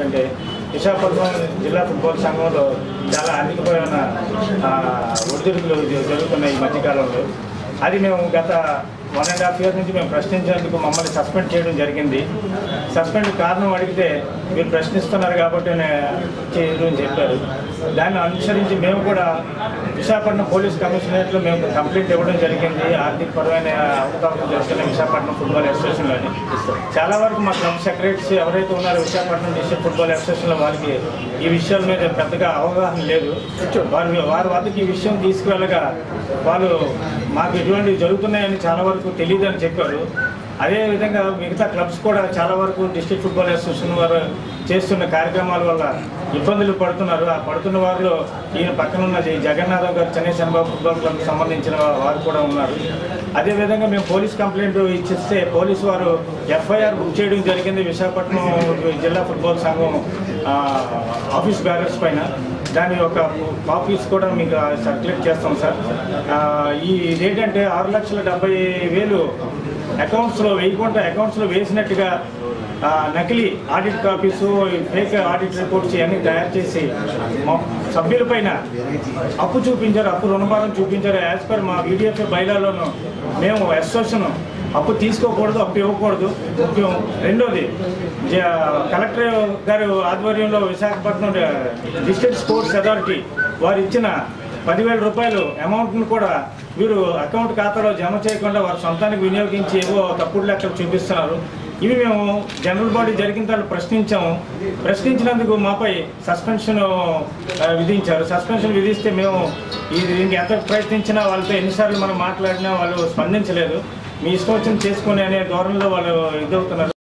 ఏంటంటే విశాఖపట్నం జిల్లా ఫుట్బాల్ సంఘంలో చాలా ఆర్థికపరమైన ఆ, ఒడిదుడుకులు జ- జరుగుతున్నాయి ఈ మధ్యకాలంలో అది మేము గత వన్ అండ్ హాఫ్ ఇయర్ నుంచి మేము ప్రశ్నించేందుకు మమ్మల్ని సస్పెండ్ చేయడం జరిగింది సస్పెండ్ కారణం అడిగితే మీరు ప్రశ్నిస్తున్నారు కాబట్టి చేయడం అని చెప్పారు దాన్ని అనుసరించి మేము కూడా విశాఖపట్నం పోలీస్ కమిషనరేట్లో మేము కంప్లైంట్ ఇవ్వడం జరిగింది ఆర్థికపరమైన అవకాశం జరుగుతున్న విశాఖపట్నం ఫుట్బాల్ అసోసియేషన్లోని చాలా వరకు మా క్లబ్ సెక్రటరీస్ ఎవరైతే ఉన్నారో విశాఖపట్నం డిస్ట్రిక్ట్ ఫుట్బాల్ అసోసియేషన్లో వాళ్ళకి ఈ విషయాల మీద పెద్దగా అవగాహన లేదు వారి వారి వద్దకు ఈ విషయం తీసుకువెళ్ళగా వాళ్ళు మాకు ఇటువంటివి జరుగుతున్నాయని చాలా వరకు తెలియదు అని చెప్పారు అదేవిధంగా మిగతా క్లబ్స్ కూడా చాలా వరకు డిస్ట్రిక్ట్ ఫుట్బాల్ అసోసియేషన్ వారు చేస్తున్న కార్యక్రమాల వల్ల ఇబ్బందులు పడుతున్నారు ఆ పడుతున్న వారిలో ఈయన పక్కన ఉన్న ఈ జగన్నాథం గారు చెన్నై చంద్రబాబు ఫుట్బాల్ క్లబ్ సంబంధించిన వారు కూడా ఉన్నారు అదేవిధంగా మేము పోలీస్ కంప్లైంట్ ఇచ్చిస్తే పోలీసు వారు ఎఫ్ఐఆర్ బుక్ చేయడం జరిగింది విశాఖపట్నం జిల్లా ఫుట్బాల్ సంఘం ఆ, ఆఫీస్ బ్యారర్స్ పైన దాని యొక్క కాపీస్ కూడా మీకు సర్క్యులేట్ చేస్తాం సార్ ఆ, ఈ ఇదేంటంటే ఆరు లక్షల డెబ్బై వేలు అకౌంట్స్లో వేయకుండా అకౌంట్స్లో వేసినట్టుగా ఆ, నకిలీ audit copies fake audit reports ఇవన్నీ తయారు చేసి మా సభ్యులపైన అప్పు చూపించారు అప్పు రుణభారం చూపించారు యాజ్ పర్ మా వీడియోఫ్ బయలాలోను మేము అసోసియేషన్ అప్పు తీసుకోకూడదు అప్పు ఇవ్వకూడదు ముఖ్యం రెండోది జ- కలెక్టర్ గారు ఆధ్వర్యంలో విశాఖపట్నం డిస్ట్రిక్ట్ స్పోర్ట్స్ అథారిటీ వారు ఇచ్చిన పదివేల రూపాయలు అమౌంట్ను కూడా వీరు అకౌంట్ ఖాతాలో జమ చేయకుండా వారి సొంతానికి వినియోగించి ఏవో తప్పుడు లెక్కలు చూపిస్తున్నారు ఇవి మేము జనరల్ బాడీ జరిగిన తర్వాత ప్రశ్నించాము ప్రశ్నించినందుకు మాపై సస్పెన్షన్ ఆ, విధించారు సస్పెన్షన్ విధిస్తే మేము ఇది దీనికి ఎంత ప్రయత్నించినా వాళ్ళతో ఎన్నిసార్లు మనం మాట్లాడినా వాళ్ళు స్పందించలేదు మీ ఇష్టం వచ్చింది చేసుకొని అనే ధోరణిలో వాళ్ళు ఇదవుతున్నారు